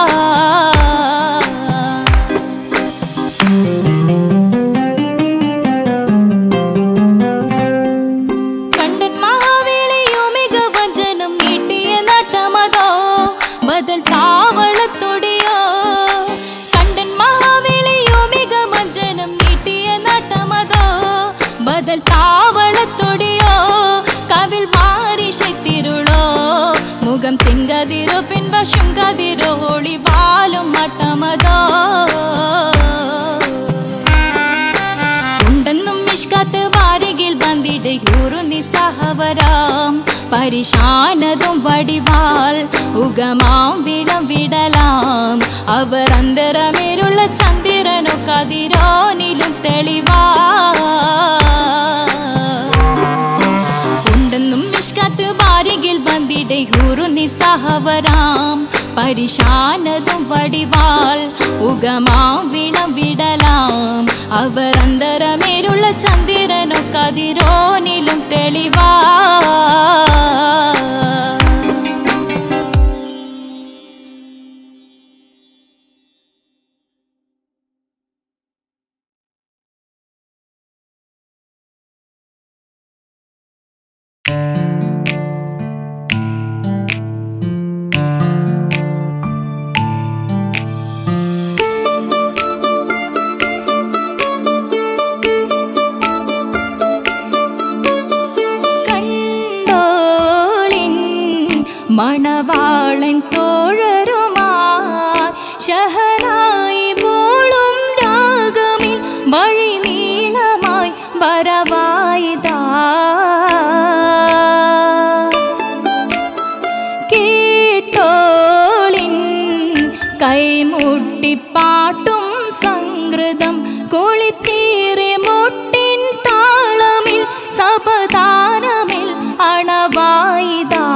[SPEAKER 6] കണ്ടൻ മഹാവേളിയോ മികവഞ്ചനും നീട്ടിയ നട്ടമതോ ബദൽ താവളത്തൊടിയോ കണ്ടൻ മഹാവേളിയോ മികവഞ്ചനും നീട്ടിയ നട്ടമതോ ബദൽ താവളത്തൊടിയോ കവിൽ മാറി ശക്തിരുളോ മുഖം ചെങ്കതിരോ പിൻവശം കതിരോ ഒളിവാലും മട്ടമതോ ഉണ്ടെന്നും മിഷ്കാത്ത് വാരികിൽ ബന്തി വന്നിട് ഊറുന്നി സഹവരാം പരിശാനതും വടിവാൾ ഉഗമാം വിളം വിടലാം അവർ അന്തരമേരുള്ള ചന്ദ്രനോ കതിരോനിലും തെളിവാ ഉണ്ടെന്നും മിഷ്കത്ത് ബാരികിൽ വന്നിടെ ഹൂറുന്നി സഹവരാം പരിശാനതും വടിവാൾ ഉഗമാം വിളം വിടലാം അവർ അന്തരമേരുള്ള ചന്ദ്രനോ കതിരോനിലും തെളിവാ കണ്ടോളിൻ മണവാളൻ തോഴരുമാ ഷഹനായി പോളും രാഗമിൽ വഴി നീളമായി വരവായിതാ കേട്ടോളിൻ കൈമുട്ടിപ്പാട്ടും സംഗൃതം കുളിച്ചേറി മുട്ടിൻ താളമിൽ സപതാരമിൽ അണവായിതാ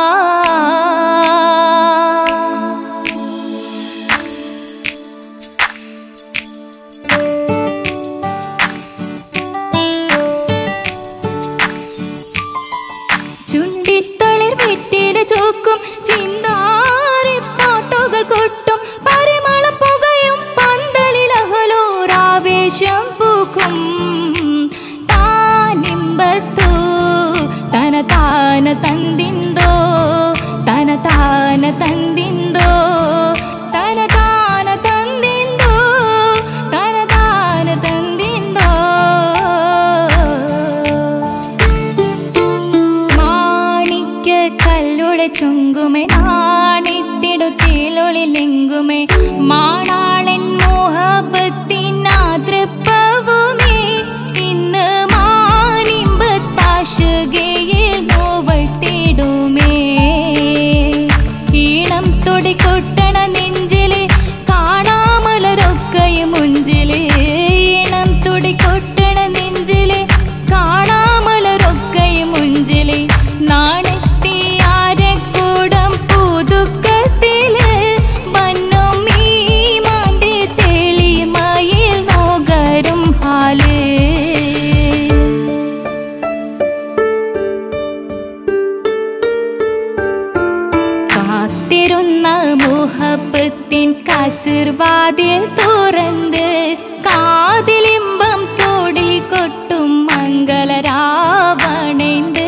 [SPEAKER 6] ചുണ്ടിത്തളിർ വെറ്റില ചോക്കും ചിന്താരി പാട്ടുകൾ കൊട്ടും പരിമളം പുകയും പന്തലിൽ അഹലോരാവേശം പൂക്കും താനിമ്പത്തു തന താന തന്തിന്തോ തന താന തന്തിന്തോ തന താന തന്തിന്തോ തന താന തന്തിന്തോ മാണിക്യ കല്ലുടെ ചുങ്കുമേ നാണിത്തിടു ചീലൊളിലെങ്കുമേ മാണാളൻ മോഹബത്തിനാതൃപ്പവുമേ ഇന്ന് മാനിമ്പത്താശുകയിൽ നോവട്ടിടുമേ ഈണം തൊടിക്കൊട്ടണ നെഞ്ചില് കാണാമലരൊക്കെയും മുഞ്ചില് ഈണം തുടിക്കൊട്ടണ നെഞ്ചില് കാണാമലരൊക്കെയും മുഞ്ചില് നാണത്തിയാരക്കൂടം പുതുക്കത്തില് വന്നും ഈ മാന്റെ തെളിമയിൽ നോകരും ഹാല് കാത്തിരുന്ന മുഹബത്തിൻ കസിർവാതിൽ തുറന്ന് കാതിലിമ്പം തോടി കൊട്ടും മംഗളരാവണേന്ത്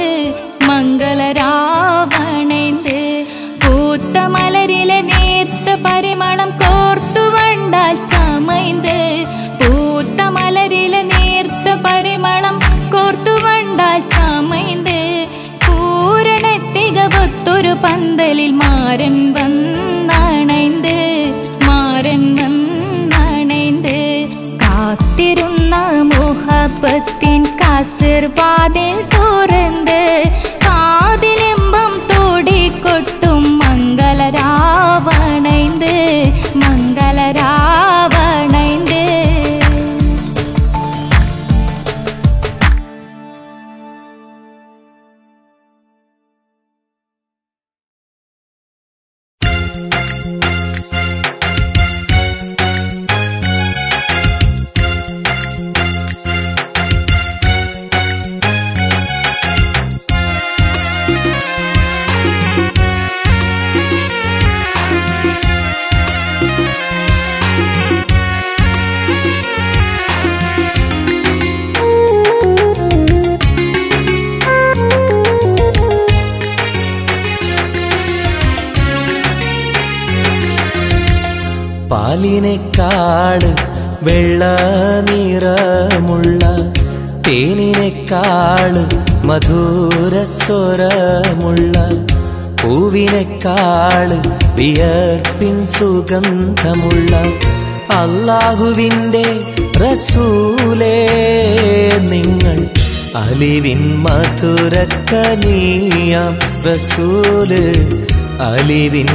[SPEAKER 6] മംഗളരാവണേന്ത് പൂത്ത മലരിലെ നേർത്ത പരിമളം കോർത്തു വണ്ടാൽ ചമൈന്ത് പൂത്ത മലരിലെ നേർത്ത പരിമളം കോർത്തു വണ്ടാൽ ചമൈന്ത് പൂരണത്തികവത്തൊരു പന്തലിൽ മാരൻ വന്നണൈന്ത് മാരൻ വന്നണൈന്ത് കാത്തിരുന്ന മുഹബത്തിൻ കസിർവാതിൽ തുറന്ന് കാതിലിമ്പം തോടിക്കൊട്ടും മംഗളരാവണൈന്ത് മംഗളരാവണൈന്ത്
[SPEAKER 1] പാലിനെക്കാട് വെള്ള നിറമുള്ള തേനിനെക്കാട് മധുര സ്വരമുള്ള പൂവിനെക്കാട് വിയർപ്പിൻ സുഗന്ധമുള്ള അള്ളാഹുവിൻ്റെ റസൂലേ നിങ്ങൾ അലിവിൻ മധുരക്കനിയാം റസൂല് അലിവിൻ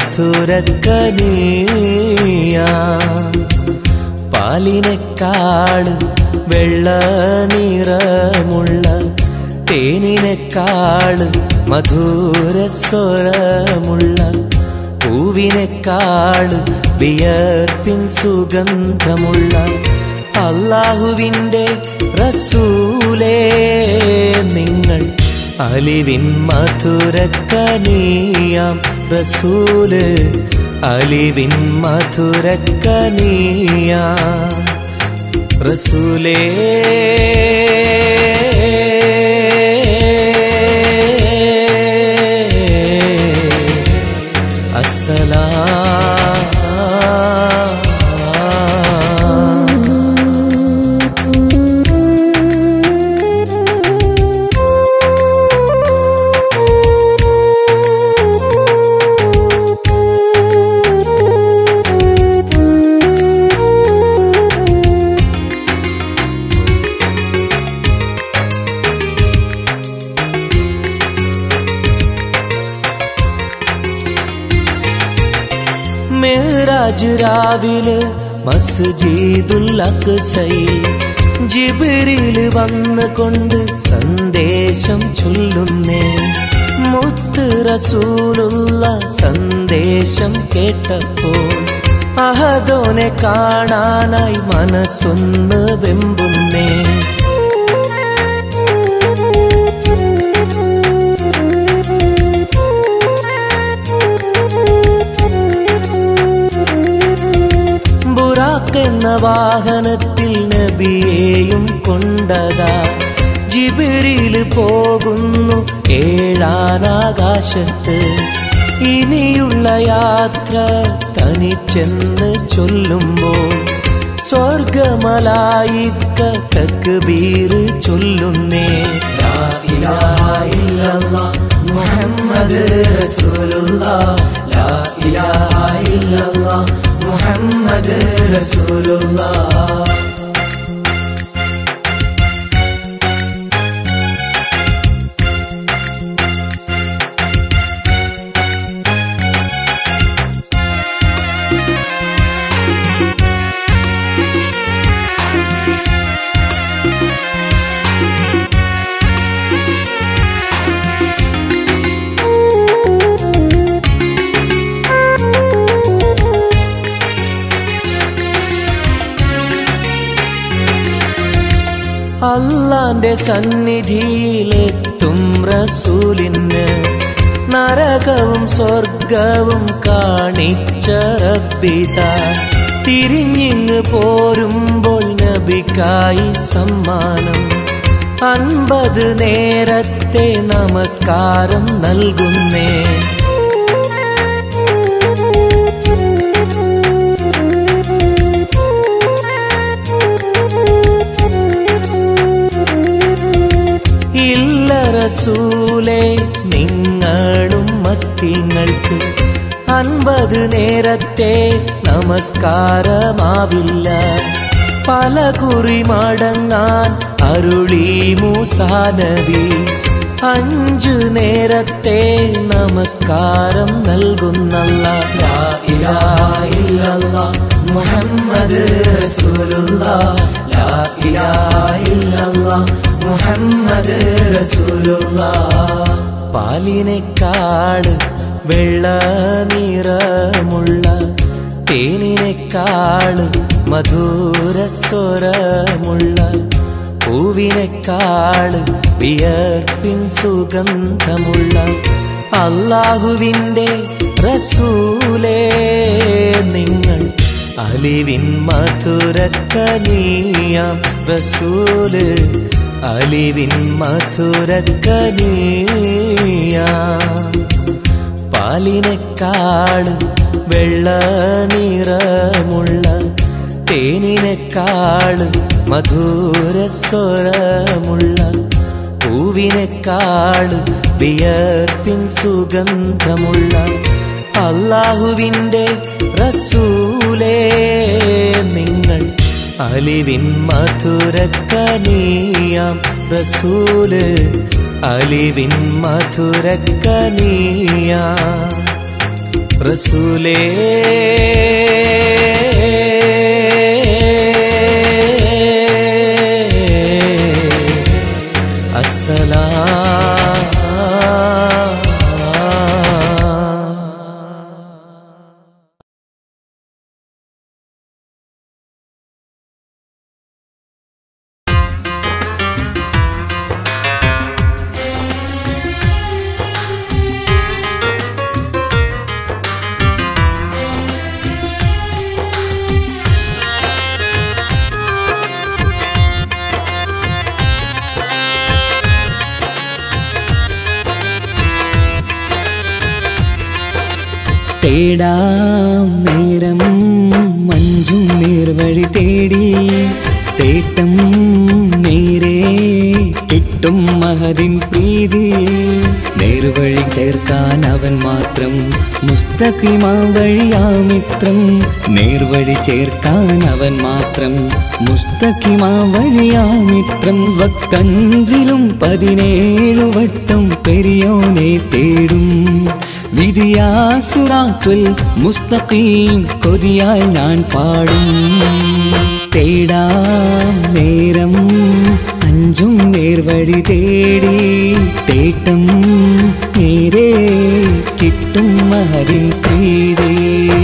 [SPEAKER 1] മധുരക്കനിയാം പാലിനെക്കാട് വെള്ള നിറമുള്ള തേനിനെക്കാട് മധുര സ്വരമുള്ള പൂവിനെക്കാട് വിയർപ്പിൻ സുഗന്ധമുള്ള അള്ളാഹുവിൻ്റെ റസൂലേ നിങ്ങൾ അലിവിൻ മധുരക്കനിയാം റസൂല് അലിവിൻ മധുരക്കനിയാം റസൂലേ അസ്സലാം മേറാജ് രാവിലെ മസ്ജിദുൽ അക്സയിൽ ജിബിരിൽ വന്ന് കൊണ്ട് സന്ദേശം ചൊല്ലുന്നേ മുത്ത് റസൂലുള്ള സന്ദേശം കേട്ടപ്പോൾ അഹദോനെ കാണാനായി മനസ്സൊന്ന് വെമ്പുന്നേ ബുറാക്ക് എന്ന വാഹനത്തിൽ നബിയെയും കൊണ്ടതാ ജിബിരിൽ പോകുന്നു ഏഴാനാകാശത്ത് ഇനിയുള്ള യാത്ര തനിച്ചെന്ന് ചൊല്ലുമ്പോൾ സ്വർഗമലായിക്ക തക്ബീർ ചൊല്ലുന്നേ ലാ ഇലാഹ ഇല്ലല്ലാഹ് മുഹമ്മദ് റസൂലുള്ളാഹ് ലാ ഇലാഹ ഇല്ലല്ലാഹ് മുഹമ്മദ് റസൂലുള്ളാഹ് അള്ളാന്റെ സന്നിധിയിലെത്തും റസൂലിന് നരകവും സ്വർഗവും കാണിച്ച റബ്ബിത തിരിഞ്ഞിങ്ങ് പോരുമ്പോൾ നബിക്കായി സമ്മാനം അൻപത് നേരത്തെ നമസ്കാരം നൽകുന്നേ ഇല്ല റസൂലേ നിങ്ങളും മത്തിങ്ങൾക്ക് അൻപത് നേരത്തെ നമസ്കാരമാവില്ല പല കുറി മടങ്ങാൻ അരുളി മൂസാനബി അഞ്ചു നേരത്തെ നമസ്കാരം നൽകുന്നല്ല ലാ ഇലാഹ ഇല്ലല്ലാഹ് മുഹമ്മദ് റസൂലുള്ളാഹ് ലാ ഇലാഹ ഇല്ലല്ലാഹ് മുഹമ്മദ് റസൂലുള്ളാഹ് പാലിനെക്കാട് വെള്ള നിറമുള്ള തേനിനെക്കാട് മധുര സ്വരമുള്ള പൂവിനെക്കാട് വിയർപ്പിൻ സുഗന്ധമുള്ള അള്ളാഹുവിൻ്റെ റസൂലേ നിങ്ങൾ അലിവിൻ മധുരക്കനിയാം റസൂല് അലിവിൻ മധുരക്കനിയാം പാലിനെക്കാട് വെള്ള നിറമുള്ള തേനിനെക്കാട് മധുര സ്വരമുള്ള പൂവിനെക്കാട് വിയർപ്പിൻ സുഗന്ധമുള്ള അള്ളാഹുവിൻ്റെ റസൂലേ നിങ്ങൾ അലിവിൻ മധുരക്കനിയാം റസൂല് അലിവിൻ മധുരക്കനിയാം റസൂലേ അസ്സലാം
[SPEAKER 7] തേടാം നേരം മഞ്ചും നേർവഴി തേടി തേട്ടം നേരെ കിട്ടും മഹതിൻ പ്രീതി നേർവഴി ചേർക്കാൻ അവൻ മാത്രം മുസ്തഖിമാ വഴിയാ മിത്രം നേർവഴി ചേർക്കാൻ അവൻ മാത്രം മുസ്തഖിമാ വഴിയാ മിത്രം വക്കഞ്ചിലും പതിനേഴു വട്ടം പെരിയോനെ തേടും വിധിയാസുറാത്തുൽ മുസ്തഖീം കൊതിയാൽ ഞാൻ പാടും തേടാം നേരം അഞ്ചും നേർവഴി തേടി തേട്ടം നേരെ കിട്ടും മഹരിൻ പ്രീതി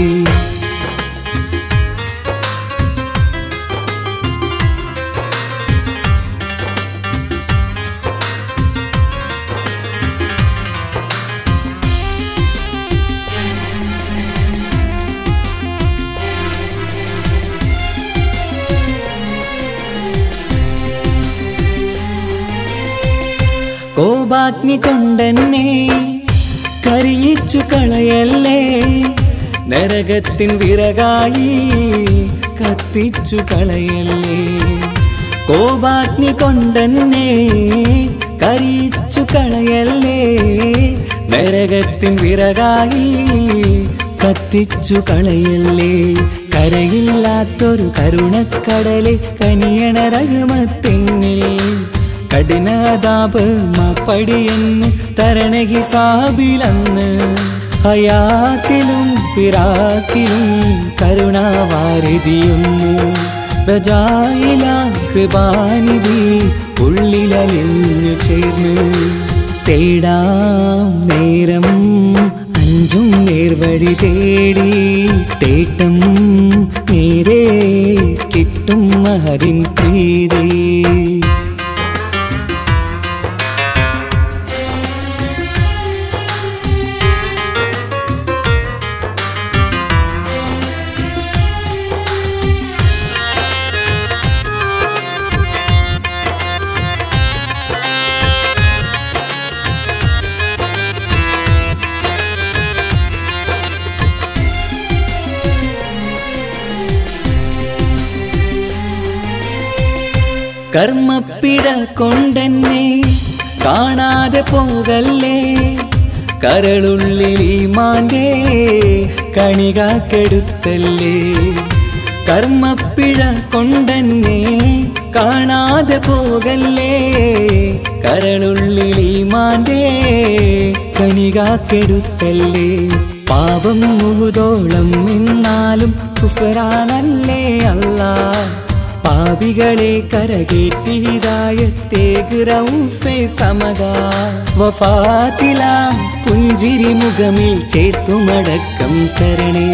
[SPEAKER 7] കോപാഗ്നി കൊണ്ടെന്നെ കരിയിച്ചു കളയല്ലേ നരകത്തിൻ വിറകായി കത്തിച്ചു കളയല്ലേ കോപാഗ്നി കൊണ്ടെന്നെ കരിയിച്ചു കളയല്ലേ നരകത്തിൻ വിറകായി കത്തിച്ചു കളയല്ലേ കരയില്ലാത്തൊരു കരുണക്കടലെ കനിയണ രഹമത്തെന്നിൽ കഠിനതാപ് മാപ്പടിയെന്ന് തരണ ഹിസാബിലന്ന് ഹയാത്തിലും ഫിറാക്കിലും കരുണാവാരിതിയൊന്ന് പ്രജായില കൃപാനിധി ഉള്ളിലലിഞ്ഞു ചേർന്ന് തേടാം നേരം അഞ്ചും നേർവഴി തേടി തേട്ടം നേരെ കിട്ടും മഹരിൻ പ്രീതി കർമ്മപ്പിഴ കൊണ്ടെന്നെ കാണാതെ പോകല്ലേ കരളുള്ളിൽ ഈ മാന്റെ കണികാക്കെടുത്തല്ലേ കർമ്മപ്പിഴ കൊണ്ടെന്നെ കാണാതെ പോകല്ലേ കരളുള്ളിൽ ഈ മാന്റെ കണികാക്കെടുത്തല്ലേ പാപം മുഴുതോളം എന്നാലും കുഫറാനല്ലേ അല്ലാ പാപികളെ കരകേറ്റി ഹിതായത്തേക്ക് റൗഫെ സമതാ വഫാത്തിലാം പുഞ്ചിരി മുഖമിൽ ചേർത്തുമടക്കം തരണേ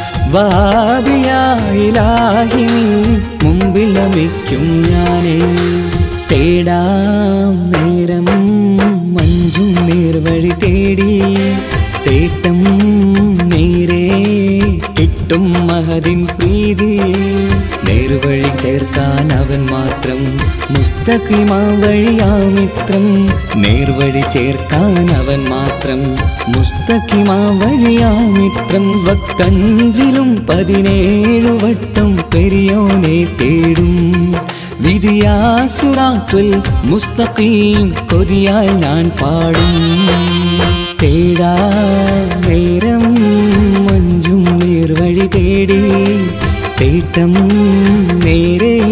[SPEAKER 7] വാബിയായിലാഹി നിൻ മുമ്പിൽ നമിക്കും ഞാനേ തേടാം നേരം മഞ്ചും നേർവഴി തേടി തേട്ടം നേരെ കിട്ടും മഹതിൻ പ്രീതി നേർവഴി ചേർക്കാൻ അവൻ മാത്രം മുസ്തഖിമാ വഴിയാ മിത്രം നേർവഴി ചേർക്കാൻ അവൻ മാത്രം മുസ്തഖിമാ വഴിയാ മിത്രം വക്കഞ്ചിലും പതിനേഴു വട്ടം പെരിയോനെ തേടും വിധിയാസുറാത്തുൽ മുസ്തഖീം കൊതിയാൽ ഞാൻ പാടും തേടാ നേരം മഞ്ചും നേർവഴി തേടി തേട്ടം നേരെ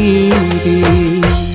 [SPEAKER 7] ഹബീബി